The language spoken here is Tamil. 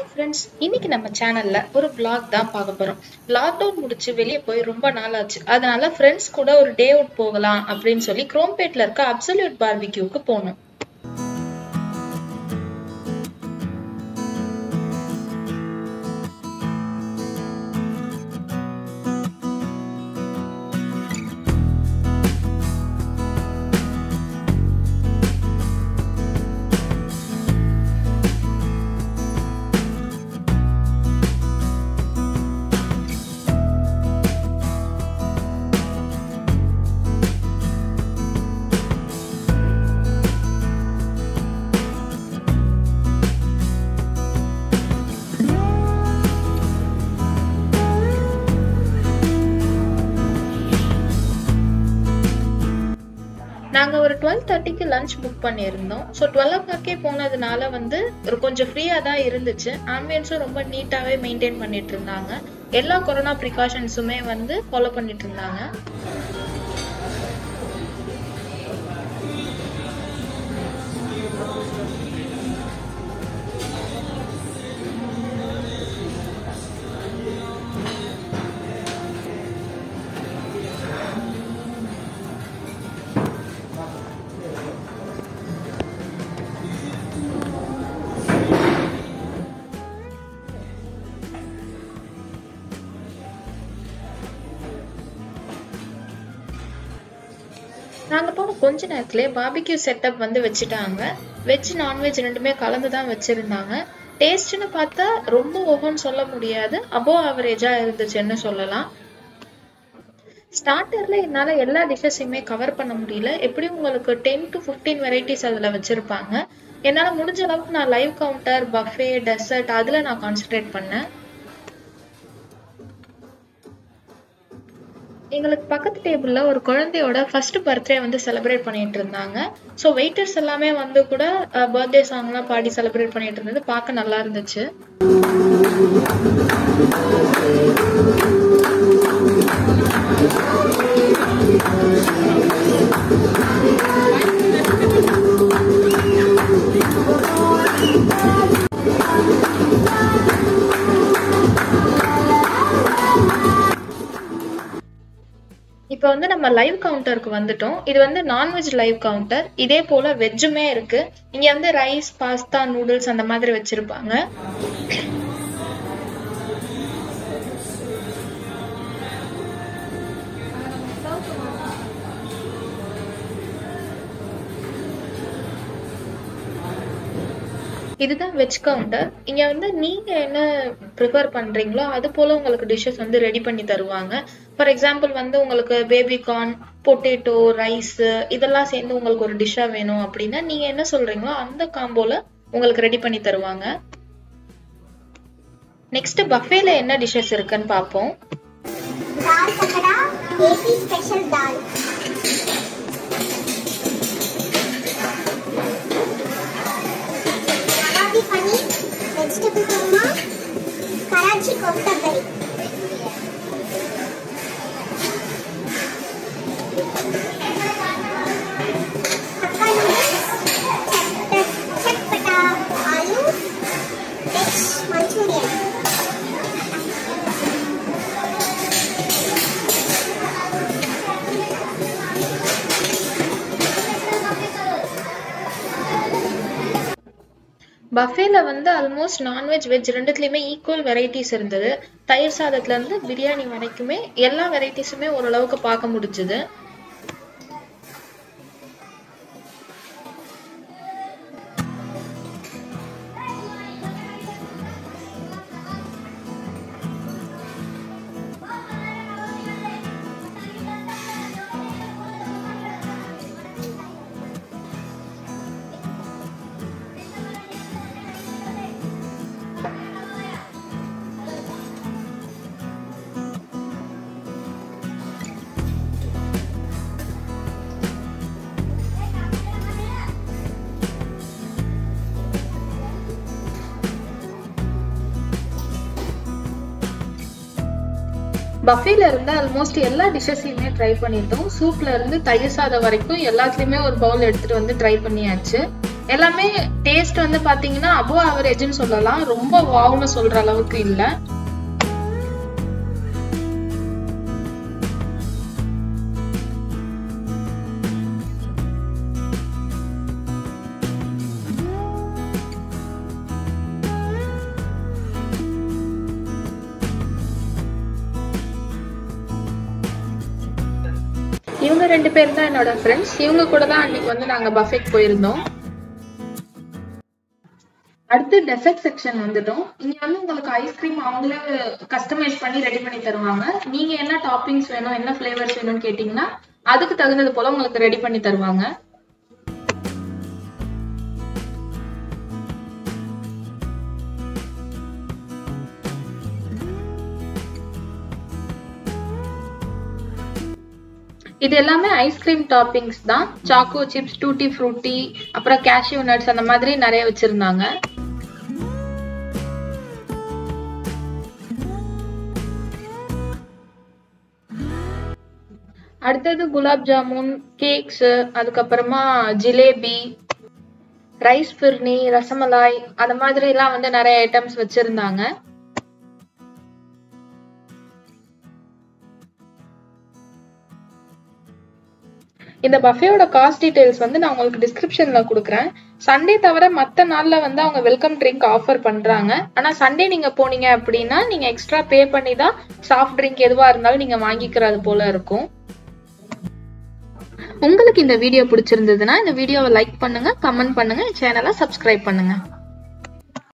ஃப்ரெண்ட்ஸ் இன்னைக்கு நம்ம சேனல்ல ஒரு vlog தான் பார்க்க போறோம் லாக்டவுன் முடிச்சு வெளியே போய் ரொம்ப நாள் ஆச்சு அதனால ஃப்ரெண்ட்ஸ் கூட ஒரு டே அவுட் போகலாம் அப்படின்னு சொல்லி குரோம்பேட்ல இருக்க அப்சல்யூட் பார்பிக்யூக்கு போனோம் நாங்க ஒரு டுவெல் தேர்ட்டிக்கு லஞ்ச் புக் பண்ணியிருந்தோம் ஸோ டுவெல் ஓ கிளாக்கே போனதுனால வந்து ஒரு கொஞ்சம் ஃப்ரீயா தான் இருந்துச்சு ஆம்பியன்ஸும் ரொம்ப நீட்டாவே மெயின்டைன் பண்ணிட்டு இருந்தாங்க எல்லா கொரோனா ப்ரிகாஷன்ஸுமே வந்து ஃபாலோ பண்ணிட்டு இருந்தாங்க நாங்க போன கொஞ்ச நேரத்திலே பார்பிக்யூ செட்டப் வந்து வச்சுட்டாங்க வெஜ் நான்வெஜ் ரெண்டுமே கலந்து தான் வச்சிருந்தாங்க டேஸ்ட்னு பார்த்தா ரொம்ப ஓஹோன்னு சொல்ல முடியாது அபோ ஆவரேஜா இருந்துச்சுன்னு சொல்லலாம் ஸ்டார்டர்ல என்னால எல்லா டிஷ்ஷஸையுமே கவர் பண்ண முடியல எப்படியும் உங்களுக்கு டென் டு ஃபிஃப்டீன் வெரைட்டிஸ் அதுல வச்சிருப்பாங்க என்னால முடிஞ்ச அளவுக்கு நான் லைவ் கவுண்டர் பஃபே டெசர்ட் அதுல நான் கான்சென்ட்ரேட் பண்ணேன் எங்களுக்கு பக்கத்து டேபிள்ல ஒரு குழந்தையோட ஃபர்ஸ்ட் பர்த்டே வந்து செலிப்ரேட் பண்ணிட்டு இருந்தாங்க ஸோ வெயிட்டர்ஸ் எல்லாமே வந்து கூட பர்த்டே சாங்லாம் பாடி செலிப்ரேட் பண்ணிட்டு இருந்தது பார்க்க நல்லா இருந்துச்சு இப்போ வந்து நம்ம லைவ் கவுண்டருக்கு வந்துட்டோம் இது வந்து நான்வெஜ் லைவ் கவுண்டர் இதே போல வெஜ்ஜுமே இருக்கு இங்க வந்து ரைஸ் பாஸ்தா நூடுல்ஸ் அந்த மாதிரி வச்சிருப்பாங்க இதுதான் வெஜ் கவுண்டர் இங்க வந்து நீங்க என்ன ப்ரிப்பேர் பண்றீங்களோ அது போல உங்களுக்கு டிஷ்ஷஸ் வந்து ரெடி பண்ணி தருவாங்க ஃபார் எக்ஸாம்பிள் வந்து உங்களுக்கு பேபி கார்ன் பொட்டேட்டோ ரைஸ் இதெல்லாம் சேர்ந்து உங்களுக்கு ஒரு டிஷ்ஷா வேணும் அப்படின்னா நீங்க என்ன சொல்றீங்களோ அந்த காம்போல உங்களுக்கு ரெடி பண்ணி தருவாங்க நெக்ஸ்ட் பஃபேல என்ன டிஷ்ஷஸ் இருக்குன்னு பார்ப்போம் दाल पकड़ा AP special dal nawabi paneer vegetable keema Karachi kofta curry Hakka noodles चट- चटपटा आलू वेज मंचूरियन பஃபேல வந்து ஆல்மோஸ்ட் நான்வெஜ் வெஜ் ரெண்டுத்துலயுமே ஈக்குவல் வெரைட்டிஸ் இருந்தது தயிர் சாதத்துல இருந்து பிரியாணி வரைக்குமே எல்லா வெரைட்டிஸுமே ஓரளவுக்கு பார்க்க முடிஞ்சது பஃபேல இருந்து ஆல்மோஸ்ட் எல்லா டிஷ்ஷஸையுமே ட்ரை பண்ணிட்டோம் சூப்ல இருந்து தயிர் சாதம் வரைக்கும் எல்லாத்துலயுமே ஒரு பவுல் எடுத்துட்டு வந்து ட்ரை பண்ணியாச்சு எல்லாமே டேஸ்ட் வந்து பாத்தீங்கன்னா அபோ ஆவரேஜ்னு சொல்லலாம் ரொம்ப வாவ்னு சொல்ற அளவுக்கு இல்ல இவங்க ரெண்டு பேர் தான் என்னோட ஃப்ரெண்ட்ஸ் இவங்க கூட தான் அன்னைக்கு வந்து நாங்க பஃபேட் போயிருந்தோம் அடுத்து டெசர்ட் செக்ஷன் வந்துட்டோம் இங்க வந்து உங்களுக்கு ஐஸ்கிரீம் அவங்களே கஸ்டமைஸ் பண்ணி ரெடி பண்ணி தருவாங்க நீங்க என்ன டாப்பிங்ஸ் வேணும் என்ன ஃபிளேவர்ஸ் வேணும்னு கேட்டீங்கன்னா அதுக்கு தகுந்தது போல உங்களுக்கு ரெடி பண்ணி தருவாங்க இது எல்லாமே ஐஸ்கிரீம் டாப்பிங்ஸ் தான் சாக்கோ சிப்ஸ் டூட்டி ஃப்ரூட்டி அப்புறம் கேஷ்யூ நட்ஸ் அந்த மாதிரி நிறைய வச்சிருந்தாங்க அடுத்தது குலாப் ஜாமுன் கேக்ஸ் அதுக்கப்புறமா ஜிலேபி ரைஸ் பிர்னி ரசமலாய் அந்த மாதிரி எல்லாம் வந்து நிறைய ஐட்டம்ஸ் வச்சிருந்தாங்க இந்த பஃபேயோட காஸ்ட் டீடைல்ஸ் வந்து நான் உங்களுக்கு டிஸ்கிரிப்ஷன்ல கொடுக்குறேன் சண்டே தவிர மற்ற நாள்ல வந்து அவங்க வெல்கம் ட்ரிங்க் ஆஃபர் பண்றாங்க ஆனா சண்டே நீங்க போனீங்க அப்படின்னா நீங்க எக்ஸ்ட்ரா பே பண்ணி தான் சாஃப்ட் ட்ரிங்க் எதுவா இருந்தாலும் நீங்க வாங்கிக்கிறது போல இருக்கும் உங்களுக்கு இந்த வீடியோ பிடிச்சிருந்ததுன்னா இந்த வீடியோவை லைக் பண்ணுங்க கமெண்ட் பண்ணுங்க சேனலை சப்ஸ்கிரைப் பண்ணுங்க